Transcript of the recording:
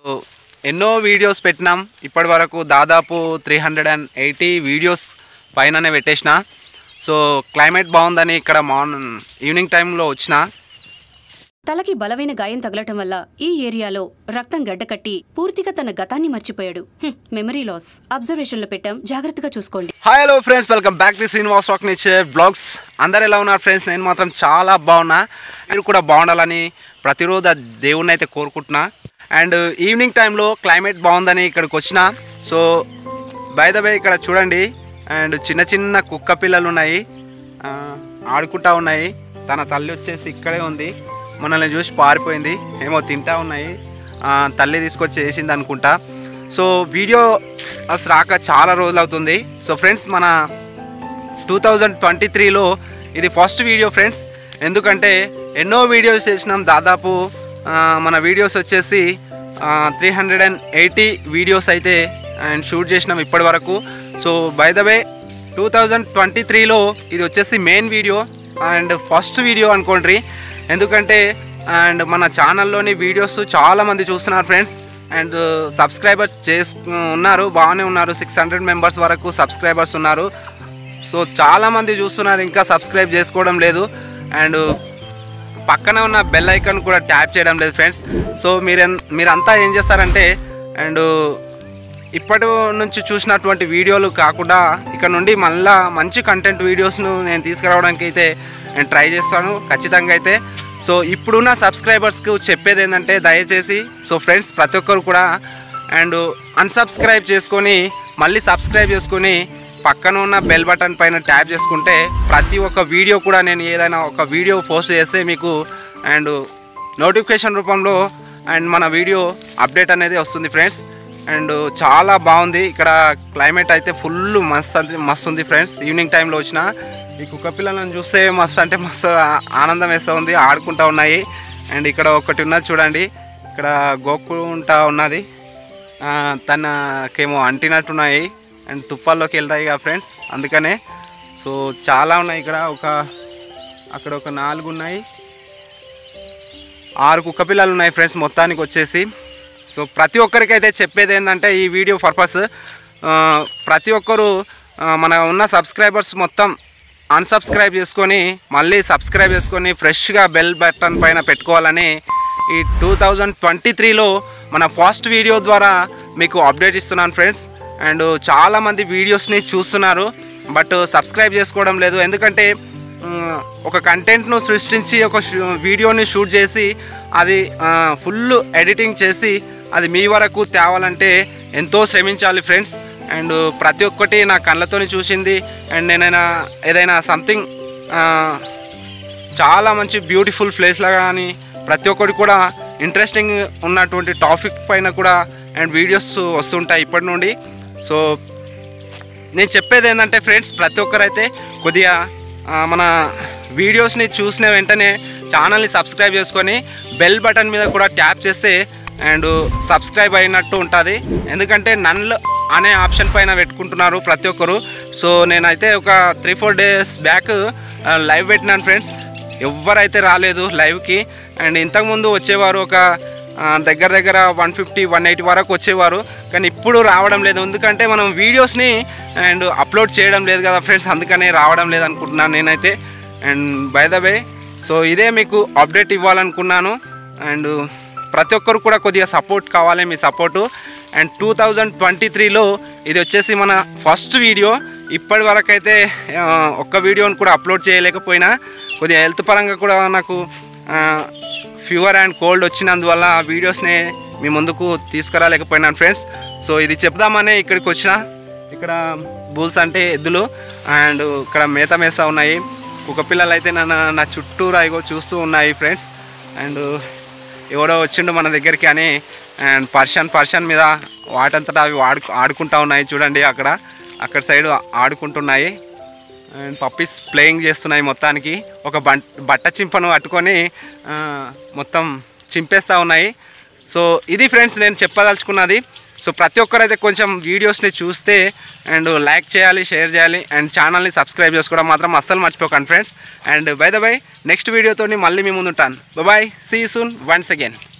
ఎన్నో వీడియోస్ పెట్టినాం ఇప్పటి వరకు దాదాపు three hundred and eighty videos పైననే పెట్టేసిన సో క్లైమేట్ బాగుందని ఇక్కడ మార్నింగ్ ఈవినింగ్ టైంలో వచ్చిన తలకి బలమైన గాయం తగలటం వల్ల ఈ ఏరియాలో రక్తం గడ్డకట్టి పూర్తిగా తన గతాన్ని మర్చిపోయాడు హ్మ్, మెమరీ లాస్ అబ్జర్వేషన్ లో పెట్టాం జాగ్రత్తగా చూసుకోండి hi hello friends welcome back to Srinivas rock nature blogs అందరు ఎలా ఉన్నారు ఫ్రెండ్స్ నేను మాత్రం చాలా బాగున్నా మీరు కూడా బాగుండాలని ప్రతిరోజు ఆ దేవుణ్ణి అయితే కోరుకుంటున్నా అండ్ ఈవినింగ్ టైంలో క్లైమేట్ బాగుందని ఇక్కడికి వచ్చిన సో బై ద వే ఇక్కడ చూడండి అండ్ చిన్న చిన్న కుక్క పిల్లలు ఉన్నాయి ఆ, ఆడుకుంటా ఉన్నాయి తన తల్లి వచ్చేసి ఇక్కడే ఉంది మనల్ని చూసి పారిపోయింది ఏమో తింటా ఉన్నాయి ఆ, తల్లి తీసుకొచ్చి వేసింది అనుకుంటా సో వీడియో అసలు రాక చాలా రోజులు అవుతుంది సో ఫ్రెండ్స్ మన టూ థౌజండ్ ట్వంటీ త్రీలో ఇది ఫస్ట్ వీడియో ఫ్రెండ్స్ ఎందుకంటే ఎన్నో వీడియోస్ చేసినాం దాదాపు ఆ, మన వీడియోస్ వచ్చేసి three hundred and eighty videos అయితే అండ్ షూట్ చేసినాం ఇప్పటి వరకు so by the way two thousand twenty త్రీలో ఇది వచ్చేసి main video and first video అనుకోండి ఎందుకంటే అండ్ మన ఛానల్లోని వీడియోస్ చాలామంది చూస్తున్నారు ఫ్రెండ్స్ అండ్ సబ్స్క్రైబర్స్ చేసు ఉన్నారు బాగానే ఉన్నారు సిక్స్ హండ్రెడ్ మెంబర్స్ వరకు సబ్స్క్రైబర్స్ ఉన్నారు సో చాలామంది చూస్తున్నారు ఇంకా సబ్స్క్రైబ్ చేసుకోవడం లేదు అండ్ పక్కన ఉన్న బెల్ ఐకాన్ కూడా ట్యాప్ చేయడం లేదు ఫ్రెండ్స్ సో మీరు మీరంతా ఏం చేస్తారంటే అండ్ ఇప్పటి నుంచి చూసినటువంటి వీడియోలు కాకుండా ఇక్కడ నుండి మళ్ళా మంచి కంటెంట్ వీడియోస్ను నేను తీసుకురావడానికి అయితే నేను ట్రై చేస్తాను ఖచ్చితంగా అయితే సో ఇప్పుడున్న సబ్స్క్రైబర్స్కి చెప్పేది ఏంటంటే దయచేసి సో ఫ్రెండ్స్ ప్రతి ఒక్కరు కూడా అండ్ అన్సబ్స్క్రైబ్ చేసుకొని మళ్ళీ సబ్స్క్రైబ్ చేసుకొని పక్కన ఉన్న బెల్ బటన్ పైన ట్యాప్ చేసుకుంటే ప్రతి ఒక్క వీడియో కూడా నేను ఏదైనా ఒక వీడియో పోస్ట్ చేస్తే మీకు అండ్ నోటిఫికేషన్ రూపంలో అండ్ మన వీడియో అప్డేట్ అనేది వస్తుంది ఫ్రెండ్స్ అండ్ చాలా బాగుంది ఇక్కడ క్లైమేట్ అయితే ఫుల్ మస్తు అంటే మస్తు ఉంది ఫ్రెండ్స్ ఈవినింగ్ టైంలో వచ్చిన ఈ కుక్క పిల్లలను చూస్తే మస్తు అంటే మస్తు ఆ- ఆనందం వేస్తూ ఉంది ఆడుకుంటూ ఉన్నాయి అండ్ ఇక్కడ ఒకటి ఉన్నది చూడండి ఇక్కడ గోక్కుంటా ఉన్నది ఆ, తనకేమో అంటినట్టున్నాయి అండ్ తుప్పాల్లోకి వెళ్తాయి కదా ఫ్రెండ్స్ అందుకనే సో చాలా ఉన్నాయి ఇక్కడ ఒక అక్కడ ఒక నాలుగు ఉన్నాయి ఆరు కుక్క పిల్లలు ఉన్నాయి ఫ్రెండ్స్ మొత్తానికి వచ్చేసి సో ప్రతి ఒక్కరికైతే చెప్పేది ఏంటంటే ఈ వీడియో పర్పస్ ఆ, ప్రతి ఒక్కరు ఆ, మన ఉన్న సబ్స్క్రైబర్స్ మొత్తం అన్సబ్స్క్రైబ్ చేసుకొని మళ్ళీ సబ్స్క్రైబ్ చేసుకొని ఫ్రెష్గా బెల్ బటన్ పైన పెట్టుకోవాలని ఈ టూ థౌజండ్ ట్వంటీ త్రీలో మన ఫస్ట్ వీడియో ద్వారా మీకు అప్డేట్ ఇస్తున్నాను ఫ్రెండ్స్ అండ్ చాలామంది వీడియోస్ని చూస్తున్నారు బట్ సబ్స్క్రైబ్ చేసుకోవడం లేదు ఎందుకంటే మ్, ఒక కంటెంట్ను సృష్టించి ఒక షూ- వీడియోని షూట్ చేసి అది ఫుల్ ఎడిటింగ్ చేసి అది మీ వరకు తేవాలంటే ఎంతో శ్రమించాలి ఫ్రెండ్స్ అండ్ ప్రతి ఒక్కటి నా కళ్ళతోని చూసింది అండ్ నేనైనా ఏదైనా సంథింగ్ చాలా మంచి బ్యూటిఫుల్ ప్లేస్లా కానీ ప్రతి ఒక్కటి కూడా ఇంట్రెస్టింగ్ ఉన్నటువంటి టాపిక్ పైన కూడా అండ్ వీడియోస్ వస్తుంటాయి ఇప్పటి నుండి సో నేను చెప్పేది ఏంటంటే ఫ్రెండ్స్ ప్రతి ఒక్కరైతే కొద్దిగా ఆ, మన వీడియోస్ని చూసిన వెంటనే ఛానల్ని సబ్స్క్రైబ్ చేసుకొని బెల్ బటన్ మీద కూడా ట్యాప్ చేస్తే అండ్ సబ్స్క్రైబ్ అయినట్టు ఉంటుంది ఎందుకంటే నన్ను అనే ఆప్షన్ పైన పెట్టుకుంటున్నారు ప్రతి ఒక్కరు సో నేనైతే ఒక three four days back live పెట్టినాను ఫ్రెండ్స్ ఎవరైతే రాలేదు లైవ్కి అండ్ ఇంతకుముందు వచ్చేవారు ఒక ఆ, దగ్గర దగ్గర వన్ ఫిఫ్టీ వన్ ఎయిటీ వరకు వచ్చేవారు కానీ ఇప్పుడు రావడం లేదు ఎందుకంటే మనం వీడియోస్ని అండ్ అప్లోడ్ చేయడం లేదు కదా ఫ్రెండ్స్ అందుకనే రావడం లేదు అనుకుంటున్నాను నేనైతే and by the way so ఇదే మీకు అప్డేట్ ఇవ్వాలనుకున్నాను అండ్ ప్రతి ఒక్కరు కూడా కొద్దిగా సపోర్ట్ కావాలి మీ support and two thousand twenty త్రీలో ఇది వచ్చేసి మన ఫస్ట్ వీడియో ఇప్పటి వరకు అయితే ఆ, ఒక్క వీడియోని కూడా అప్లోడ్ చేయలేకపోయినా కొద్దిగా హెల్త్ పరంగా కూడా నాకు ఆ, ఫీవర్ అండ్ కోల్డ్ వచ్చినందువల్ల ఆ వీడియోస్ని మీ ముందుకు తీసుకురాలేకపోయినాను ఫ్రెండ్స్ సో ఇది చెప్దామనే ఇక్కడికి వచ్చిన ఇక్కడ బూల్స్ అంటే ఎద్దులు అండ్ ఇక్కడ మేత మేస్తా ఉన్నాయి కుక్క పిల్లలు అయితే నన్ను నా చుట్టూరా ఇగో చూస్తూ ఉన్నాయి ఫ్రెండ్స్ అండ్ ఎవడో వచ్చిండు మన దగ్గరికి అని అండ్ పర్షన్ పర్షన్ మీద వాటంతటా అవి ఆడు ఆడుకుంటా ఉన్నాయి చూడండి అక్కడ అక్కడ సైడ్ ఆడుకుంటున్నాయి అండ్ పప్పీస్ ప్లేయింగ్ చేస్తున్నాయి మొత్తానికి ఒక బం బట్ట చింపను పట్టుకొని ఆ, మొత్తం చింపేస్తూ ఉన్నాయి సో ఇది ఫ్రెండ్స్ నేను చెప్పదలుచుకున్నది సో ప్రతి ఒక్కరైతే కొంచెం వీడియోస్ని చూస్తే అండ్ లైక్ చేయాలి షేర్ చేయాలి అండ్ ఛానల్ని సబ్స్క్రైబ్ చేసుకోవడం మాత్రం అస్సలు మర్చిపోకండి friends and by the bye next వీడియోతో మళ్ళీ మీ ముందు ఉంటాను bye see soon once again